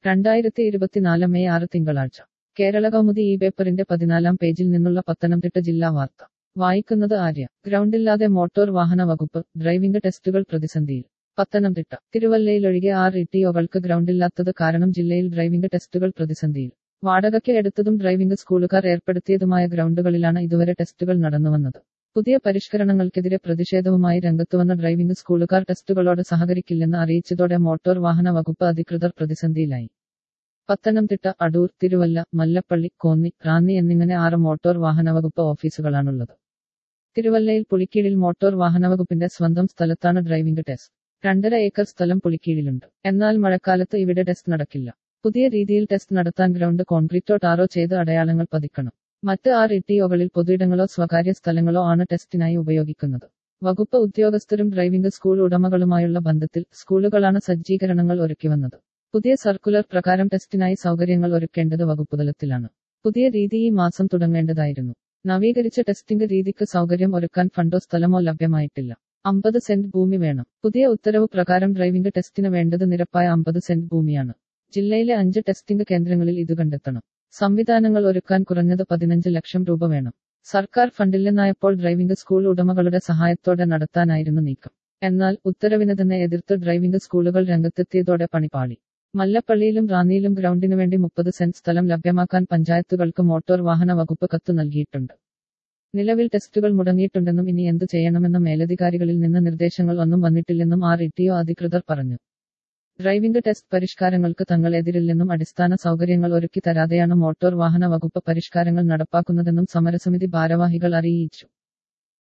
രണ്ടായിരത്തി ഇരുപത്തിനാല് മെയ് ആറ് തിങ്കളാഴ്ച കേരള കൗമുദി ഈ പേപ്പറിന്റെ പതിനാലാം പേജിൽ നിന്നുള്ള പത്തനംതിട്ട ജില്ലാ വാർത്ത വായിക്കുന്നത് ആര്യ ഗ്രൗണ്ടില്ലാതെ മോട്ടോർ വാഹന വകുപ്പ് ഡ്രൈവിംഗ് ടെസ്റ്റുകൾ പ്രതിസന്ധിയിൽ പത്തനംതിട്ട തിരുവല്ലയിലൊഴികെ ആറ് ഇട്ടിഒകൾക്ക് ഗ്രൗണ്ടില്ലാത്തത് കാരണം ജില്ലയിൽ ഡ്രൈവിംഗ് ടെസ്റ്റുകൾ പ്രതിസന്ധിയിൽ വാടകയ്ക്ക് എടുത്തതും ഡ്രൈവിംഗ് സ്കൂളുകാർ ഏർപ്പെടുത്തിയതുമായ ഗ്രൗണ്ടുകളിലാണ് ഇതുവരെ ടെസ്റ്റുകൾ നടന്നുവന്നത് പുതിയ പരിഷ്കരണങ്ങൾക്കെതിരെ പ്രതിഷേധവുമായി രംഗത്തുവന്ന ഡ്രൈവിംഗ് സ്കൂളുകാർ ടെസ്റ്റുകളോട് സഹകരിക്കില്ലെന്ന് അറിയിച്ചതോടെ മോട്ടോർ വാഹന വകുപ്പ് അധികൃതർ പ്രതിസന്ധിയിലായി പത്തനംതിട്ട അടൂർ തിരുവല്ല മല്ലപ്പള്ളി കോന്നി റാന്നി എന്നിങ്ങനെ ആറ് മോട്ടോർ വാഹന വകുപ്പ് ഓഫീസുകളാണുള്ളത് തിരുവല്ലയിൽ പുളിക്കീഴിൽ മോട്ടോർ വാഹന വകുപ്പിന്റെ സ്വന്തം സ്ഥലത്താണ് ഡ്രൈവിംഗ് ടെസ്റ്റ് രണ്ടര ഏക്കർ സ്ഥലം പുളിക്കീഴിലുണ്ട് എന്നാൽ മഴക്കാലത്ത് ഇവിടെ ടെസ്റ്റ് നടക്കില്ല പുതിയ രീതിയിൽ ടെസ്റ്റ് നടത്താൻ ഗ്രൗണ്ട് കോൺക്രീറ്റോ ടാറോ ചെയ്ത് അടയാളങ്ങൾ പതിക്കണം മറ്റ് ആറ് ഇട്ടിഒകളിൽ പൊതുയിടങ്ങളോ സ്വകാര്യ സ്ഥലങ്ങളോ ആണ് ടെസ്റ്റിനായി ഉപയോഗിക്കുന്നത് വകുപ്പ് ഉദ്യോഗസ്ഥരും ഡ്രൈവിംഗ് സ്കൂൾ ഉടമകളുമായുള്ള ബന്ധത്തിൽ സ്കൂളുകളാണ് സജ്ജീകരണങ്ങൾ ഒരുക്കിവന്നത് പുതിയ സർക്കുലർ പ്രകാരം ടെസ്റ്റിനായി സൗകര്യങ്ങൾ ഒരുക്കേണ്ടത് വകുപ്പുതലത്തിലാണ് പുതിയ രീതി ഈ മാസം തുടങ്ങേണ്ടതായിരുന്നു നവീകരിച്ച ടെസ്റ്റിംഗ് രീതിക്ക് സൗകര്യം ഒരുക്കാൻ ഫണ്ടോ സ്ഥലമോ ലഭ്യമായിട്ടില്ല അമ്പത് സെന്റ് ഭൂമി വേണം പുതിയ ഉത്തരവ് പ്രകാരം ഡ്രൈവിംഗ് ടെസ്റ്റിന് വേണ്ടത് നിരപ്പായ അമ്പത് സെന്റ് ഭൂമിയാണ് ജില്ലയിലെ അഞ്ച് ടെസ്റ്റിംഗ് കേന്ദ്രങ്ങളിൽ ഇത് കണ്ടെത്തണം സംവിധാനങ്ങൾ ഒരുക്കാൻ കുറഞ്ഞത് പതിനഞ്ച് ലക്ഷം രൂപ വേണം സർക്കാർ ഫണ്ടില്ലെന്നായപ്പോൾ ഡ്രൈവിംഗ് സ്കൂൾ ഉടമകളുടെ സഹായത്തോടെ നടത്താനായിരുന്നു നീക്കം എന്നാൽ ഉത്തരവിന് തന്നെ എതിർത്ത് ഡ്രൈവിംഗ് സ്കൂളുകൾ രംഗത്തെത്തിയതോടെ പണിപാളി മല്ലപ്പള്ളിയിലും റാന്നിയിലും ഗ്രൗണ്ടിനു വേണ്ടി മുപ്പത് സെന്റ് സ്ഥലം ലഭ്യമാക്കാൻ പഞ്ചായത്തുകൾക്ക് മോട്ടോർ വാഹന വകുപ്പ് കത്ത് നൽകിയിട്ടുണ്ട് നിലവിൽ ടെസ്റ്റുകൾ മുടങ്ങിയിട്ടുണ്ടെന്നും ഇനി എന്തു ചെയ്യണമെന്ന മേലധികാരികളിൽ നിന്ന് നിർദ്ദേശങ്ങൾ ഒന്നും വന്നിട്ടില്ലെന്നും ആർ ഇട്ടിഒ അധികൃതർ പറഞ്ഞു ഡ്രൈവിംഗ് ടെസ്റ്റ് പരിഷ്കാരങ്ങൾക്ക് തങ്ങൾ എതിരില്ലെന്നും അടിസ്ഥാന സൗകര്യങ്ങൾ ഒരുക്കി തരാതെയാണ് മോട്ടോർ വാഹന വകുപ്പ് പരിഷ്കാരങ്ങൾ നടപ്പാക്കുന്നതെന്നും സമരസമിതി ഭാരവാഹികൾ അറിയിച്ചു